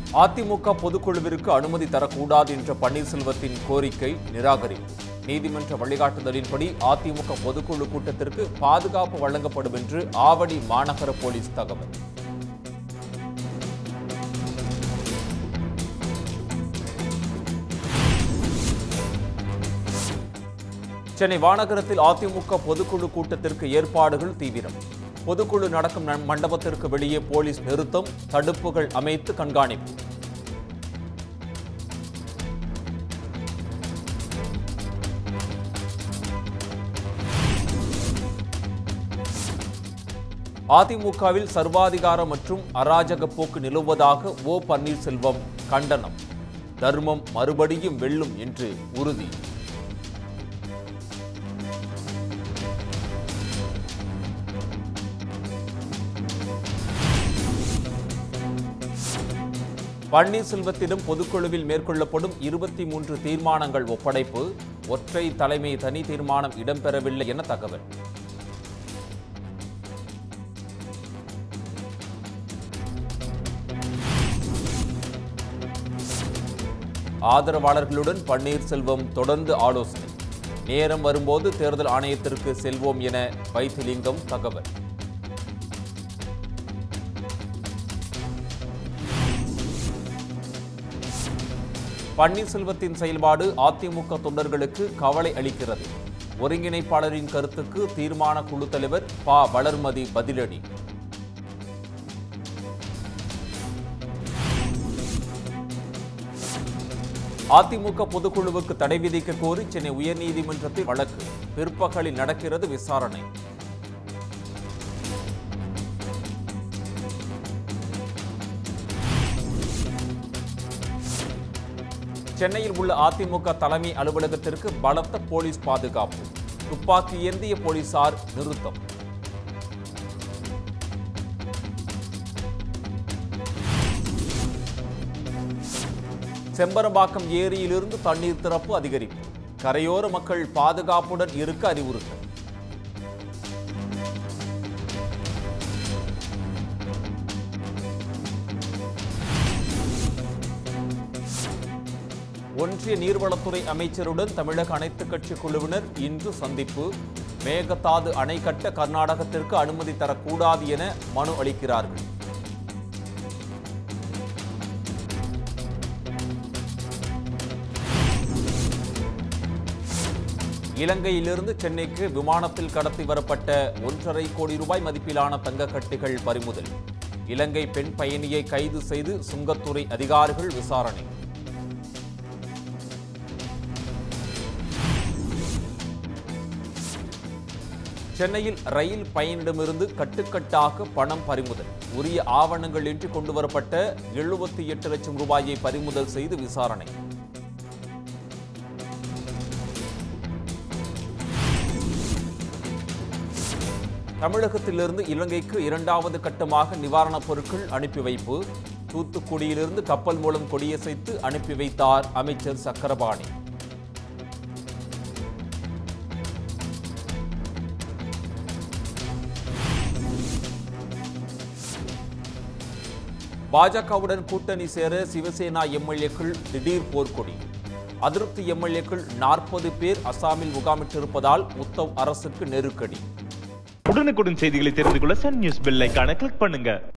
அதிமுக பொதுக்குழுவிற்கு அனுமதி தரக்கூடாது என்ற பன்னீர்செல்வத்தின் கோரிக்கை நிராகரிப்பு நீதிமன்ற வழிகாட்டுதலின்படி அதிமுக பொதுக்குழு கூட்டத்திற்கு பாதுகாப்பு வழங்கப்படும் என்று ஆவடி மாநகர போலீஸ் தகவல் சென்னை வானகரத்தில் அதிமுக பொதுக்குழு கூட்டத்திற்கு ஏற்பாடுகள் தீவிரம் பொதுக்குழு நடக்கும் ந- மண்டபத்திற்கு வெளியே போலீஸ் நிறுத்தம் தடுப்புகள் அமைத்து கண்காணிப்பு அதிமுகவில் சர்வாதிகாரம் மற்றும் அராஜக போக்கு நிலவுவதாக ஓ பன்னீர்செல்வம் கண்டனம் தர்மம் மறுபடியும் வெல்லும் என்று உறுதி பன்னீர்செல்வத்திடம் பொதுக்குழுவில் மேற்கொள்ளப்படும் இருபத்தி மூன்று தீர்மானங்கள் ஒப்படைப்பு ஒற்றை தலைமை தனி தீர்மானம் இடம்பெறவில்லை என தகவல் ஆதரவாளர்களுடன் பன்னீர்செல்வம் தொடர்ந்து ஆலோசனை நேரம் வரும்போது தேர்தல் ஆணையத்திற்கு செல்வோம் என வைத்திலிங்கம் தகவல் பன்னீர்செல்வத்தின் செயல்பாடு அதிமுக தொண்டர்களுக்கு கவலை அளிக்கிறது ஒருங்கிணைப்பாளரின் கருத்துக்கு தீர்மான குழு தலைவர் ப வளர்மதி பதிலடி அதிமுக பொதுக்குழுவுக்கு தடை விதிக்க கோரி சென்னை உயர்நீதிமன்றத்தில் வழக்கு பிற்பகலில் நடக்கிறது விசாரணை சென்னையில் உள்ள அதிமுக தலைமை அலுவலகத்திற்கு பலத்த போலீஸ் பாதுகாப்பு துப்பாக்கி ஏந்திய போலீசார் நிறுத்தம் செம்பரம்பாக்கம் ஏரியிலிருந்து தண்ணீர் திறப்பு அதிகரிப்பு கரையோர மக்கள் பாதுகாப்புடன் இருக்க அறிவுறுத்தல் ஒன்றிய நீர்வளத்துறை அமைச்சருடன் தமிழக அனைத்துக் கட்சி குழுவினர் இன்று சந்திப்பு மேகதாது அணை கட்ட கர்நாடகத்திற்கு அனுமதி தரக்கூடாது என மனு அளிக்கிறார்கள் இலங்கையிலிருந்து சென்னைக்கு விமானத்தில் கடத்தி வரப்பட்ட ஒன்றரை கோடி ரூபாய் மதிப்பிலான தங்க கட்டிகள் பறிமுதல் இலங்கை பெண் பயணியை கைது செய்து சுங்கத்துறை அதிகாரிகள் விசாரணை சென்னையில் ரயில் பயணிடமிருந்து கட்டுக்கட்டாக பணம் பறிமுதல் உரிய ஆவணங்கள் இன்றி கொண்டு வரப்பட்ட எழுபத்தி எட்டு லட்சம் ரூபாயை பறிமுதல் செய்து விசாரணை தமிழகத்திலிருந்து இலங்கைக்கு இரண்டாவது கட்டமாக நிவாரணப் பொருட்கள் அனுப்பி வைப்பு தூத்துக்குடியிலிருந்து கப்பல் மூலம் கொடியசைத்து அனுப்பி வைத்தார் அமைச்சர் சக்கரபாணி பாஜகவுடன் கூட்டணி சேர சிவசேனா எம்எல்ஏக்கள் திடீர் போர்க்கொடி அதிருப்தி எம்எல்ஏக்கள் நாற்பது பேர் அசாமில் முகாமிட்டிருப்பதால் உத்தவ் அரசுக்கு நெருக்கடி உடனுக்குடன் செய்திகளை தெரிந்து கொள்ள சன் நியூஸ் பெல் ஐகானை கிளிக் பண்ணுங்க